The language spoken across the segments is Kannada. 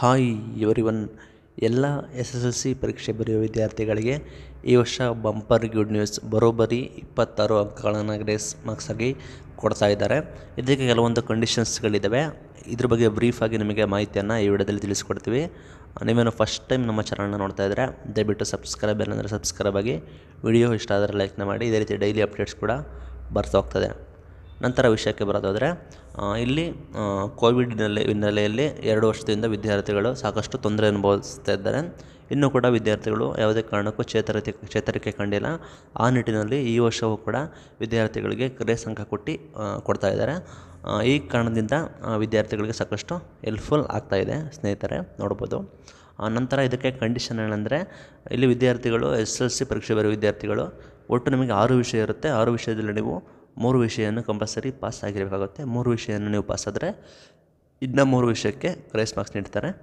ಹಾಯ್ ಎವ್ರಿ ಒನ್ ಎಲ್ಲ ಎಸ್ ಎಸ್ ಎಲ್ ಸಿ ಪರೀಕ್ಷೆ ಬರೆಯುವ ವಿದ್ಯಾರ್ಥಿಗಳಿಗೆ ಈ ವರ್ಷ ಬಂಪರ್ ಗುಡ್ ನ್ಯೂಸ್ ಬರೋಬ್ಬರಿ ಇಪ್ಪತ್ತಾರು ಅಂಕಗಳನ್ನು ಗ್ರೇಸ್ ಮಾರ್ಕ್ಸ್ ಆಗಿ ಕೊಡ್ತಾ ಇದ್ದಾರೆ ಇದಕ್ಕೆ ಕೆಲವೊಂದು ಕಂಡೀಷನ್ಸ್ಗಳಿದ್ದಾವೆ ಇದ್ರ ಬಗ್ಗೆ ಬ್ರೀಫಾಗಿ ನಿಮಗೆ ಮಾಹಿತಿಯನ್ನು ಈ ವಿಡಿಯೋದಲ್ಲಿ ತಿಳಿಸ್ಕೊಡ್ತೀವಿ ನೀವೇನು ಫಸ್ಟ್ ಟೈಮ್ ನಮ್ಮ ಚಾನಲ್ನ ನೋಡ್ತಾ ಇದ್ದರೆ ದಯವಿಟ್ಟು ಸಬ್ಸ್ಕ್ರೈಬ್ ಅಂದರೆ ಸಬ್ಸ್ಕ್ರೈಬ್ ಆಗಿ ವಿಡಿಯೋ ಇಷ್ಟ ಆದರೆ ಲೈಕ್ನ ಮಾಡಿ ಇದೇ ರೀತಿ ಡೈಲಿ ಅಪ್ಡೇಟ್ಸ್ ಕೂಡ ಬರ್ತಾ ಹೋಗ್ತದೆ ನಂತರ ವಿಷಯಕ್ಕೆ ಬರೋದಾದರೆ ಆ, ಇಲ್ಲಿ ಆ, ಕೋವಿಡ್ ಹಿನ್ನೆಲೆ ಹಿನ್ನೆಲೆಯಲ್ಲಿ ಎರಡು ವರ್ಷದಿಂದ ವಿದ್ಯಾರ್ಥಿಗಳು ಸಾಕಷ್ಟು ತೊಂದರೆ ಅನುಭವಿಸ್ತಾ ಇದ್ದಾರೆ ಇನ್ನೂ ಕೂಡ ವಿದ್ಯಾರ್ಥಿಗಳು ಯಾವುದೇ ಕಾರಣಕ್ಕೂ ಚೇತರಿಕೆ ಚೇತರಿಕೆ ಕಂಡಿಲ್ಲ ಆ ನಿಟ್ಟಿನಲ್ಲಿ ಈ ವರ್ಷವೂ ಕೂಡ ವಿದ್ಯಾರ್ಥಿಗಳಿಗೆ ಗ್ರೇಸ್ ಅಂಕ ಕೊಟ್ಟು ಆ, ಕೊಡ್ತಾ ಇದ್ದಾರೆ ಆ, ಈ ಕಾರಣದಿಂದ ಆ, ವಿದ್ಯಾರ್ಥಿಗಳಿಗೆ ಸಾಕಷ್ಟು ಹೆಲ್ಪ್ಫುಲ್ ಆಗ್ತಾಯಿದೆ ಸ್ನೇಹಿತರೆ ನೋಡ್ಬೋದು ಆ, ನಂತರ ಇದಕ್ಕೆ ಕಂಡೀಷನ್ ಏನಂದರೆ ಇಲ್ಲಿ ವಿದ್ಯಾರ್ಥಿಗಳು ಎಸ್ ಎಲ್ ಸಿ ಪರೀಕ್ಷೆ ಬರೋ ವಿದ್ಯಾರ್ಥಿಗಳು ಒಟ್ಟು ನಿಮಗೆ ಆರು ವಿಷಯ ಇರುತ್ತೆ ಆರು ವಿಷಯದಲ್ಲಿ ನೀವು ಮೂರು ವಿಷಯವನ್ನು ಕಂಪಲ್ಸರಿ ಪಾಸ್ ಆಗಿರಬೇಕಾಗುತ್ತೆ ಮೂರು ವಿಷಯವನ್ನು ನೀವು ಪಾಸ್ ಆದರೆ ಇನ್ನು ಮೂರು ವಿಷಯಕ್ಕೆ ಗ್ರೇಸ್ ಮಾರ್ಕ್ಸ್ ನೀಡ್ತಾರೆ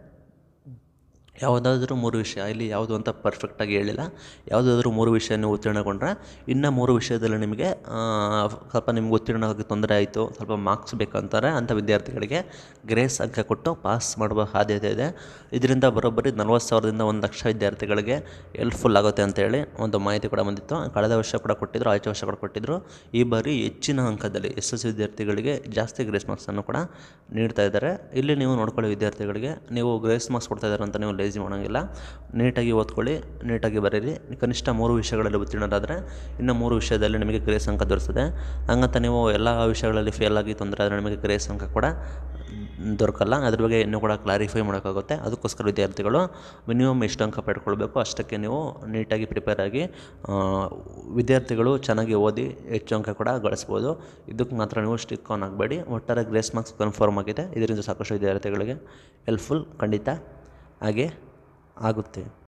ಯಾವುದಾದ್ರೂ ಮೂರು ವಿಷಯ ಇಲ್ಲಿ ಯಾವುದು ಅಂತ ಪರ್ಫೆಕ್ಟಾಗಿ ಹೇಳಿಲ್ಲ ಯಾವುದಾದ್ರೂ ಮೂರು ವಿಷಯ ನೀವು ಉತ್ತೀರ್ಣಗೊಂಡ್ರೆ ಇನ್ನು ಮೂರು ವಿಷಯದಲ್ಲಿ ನಿಮಗೆ ಆ, ಸ್ವಲ್ಪ ನಿಮ್ಗೆ ಉತ್ತೀರ್ಣ ಆಗೋಕ್ಕೆ ತೊಂದರೆ ಆಯಿತು ಸ್ವಲ್ಪ ಮಾರ್ಕ್ಸ್ ಬೇಕಂತಾರೆ ಅಂಥ ವಿದ್ಯಾರ್ಥಿಗಳಿಗೆ ಗ್ರೇಸ್ ಅಂಕ ಕೊಟ್ಟು ಪಾಸ್ ಮಾಡುವ ಸಾಧ್ಯತೆ ಇದೆ ಇದರಿಂದ ಬರೋಬ್ಬರಿ ನಲ್ವತ್ತು ಸಾವಿರದಿಂದ ಒಂದು ಲಕ್ಷ ವಿದ್ಯಾರ್ಥಿಗಳಿಗೆ ಹೆಲ್ಪ್ಫುಲ್ ಆಗುತ್ತೆ ಅಂತೇಳಿ ಒಂದು ಮಾಹಿತಿ ಕೂಡ ಬಂದಿತ್ತು ಕಳೆದ ವರ್ಷ ಕೂಡ ಕೊಟ್ಟಿದ್ದರು ಆಚೆ ವರ್ಷ ಕೂಡ ಕೊಟ್ಟಿದ್ದರು ಈ ಬಾರಿ ಹೆಚ್ಚಿನ ಅಂಕದಲ್ಲಿ ಎಸ್ ಎಸ್ ಸಿ ವಿದ್ಯಾರ್ಥಿಗಳಿಗೆ ಜಾಸ್ತಿ ಗ್ರೇಸ್ ಮಾರ್ಕ್ಸನ್ನು ಕೂಡ ನೀಡ್ತಾ ಇದ್ದಾರೆ ಇಲ್ಲಿ ನೀವು ನೋಡ್ಕೊಳ್ಳಿ ವಿದ್ಯಾರ್ಥಿಗಳಿಗೆ ನೀವು ಗ್ರೇಸ್ ಮಾರ್ಕ್ಸ್ ಕೊಡ್ತಾ ಇದ್ದಾರೆ ಅಂತ ನೀವು ಲೇಜಿ ಮಾಡೋಂಗಿಲ್ಲ ನೀಟಾಗಿ ಓದ್ಕೊಳ್ಳಿ ನೀಟಾಗಿ ಬರೀರಿ ಕನಿಷ್ಠ ಮೂರು ವಿಷಯಗಳಲ್ಲಿ ಉತ್ತೀರ್ಣರಾದರೆ ಇನ್ನು ಮೂರು ವಿಷಯದಲ್ಲಿ ನಿಮಗೆ ಗ್ರೇಸ್ ಅಂಕ ದೊರೆಸ್ತದೆ ಹಂಗಂತ ನೀವು ಎಲ್ಲ ವಿಷಯಗಳಲ್ಲಿ ಫೇಲ್ ಆಗಿ ತೊಂದರೆ ಆದರೆ ನಿಮಗೆ ಗ್ರೇಸ್ ಅಂಕ ಕೂಡ ದೊರಕಲ್ಲ ಅದ್ರ ಬಗ್ಗೆ ಇನ್ನೂ ಕೂಡ ಕ್ಲಾರಿಫೈ ಮಾಡೋಕ್ಕಾಗುತ್ತೆ ಅದಕ್ಕೋಸ್ಕರ ವಿದ್ಯಾರ್ಥಿಗಳು ಮಿನಿಮಮ್ ಎಷ್ಟು ಅಂಕ ಪಡ್ಕೊಳ್ಬೇಕು ಅಷ್ಟಕ್ಕೆ ನೀವು ನೀಟಾಗಿ ಪ್ರಿಪೇರ್ ಆಗಿ ಆ, ವಿದ್ಯಾರ್ಥಿಗಳು ಚೆನ್ನಾಗಿ ಓದಿ ಹೆಚ್ಚು ಅಂಕ ಕೂಡ ಗಳಿಸ್ಬೋದು ಇದಕ್ಕೆ ಮಾತ್ರ ನೀವು ಸ್ಟಿಕ್ ಆನ್ ಆಗಬೇಡಿ ಒಟ್ಟಾರೆ ಗ್ರೇಸ್ ಮಾರ್ಕ್ಸ್ ಕನ್ಫರ್ಮ್ ಆಗಿದೆ ಇದರಿಂದ ಸಾಕಷ್ಟು ವಿದ್ಯಾರ್ಥಿಗಳಿಗೆ ಹೆಲ್ಪ್ಫುಲ್ ಖಂಡಿತ ಹಾಗೆ ಆಗುತ್ತೆ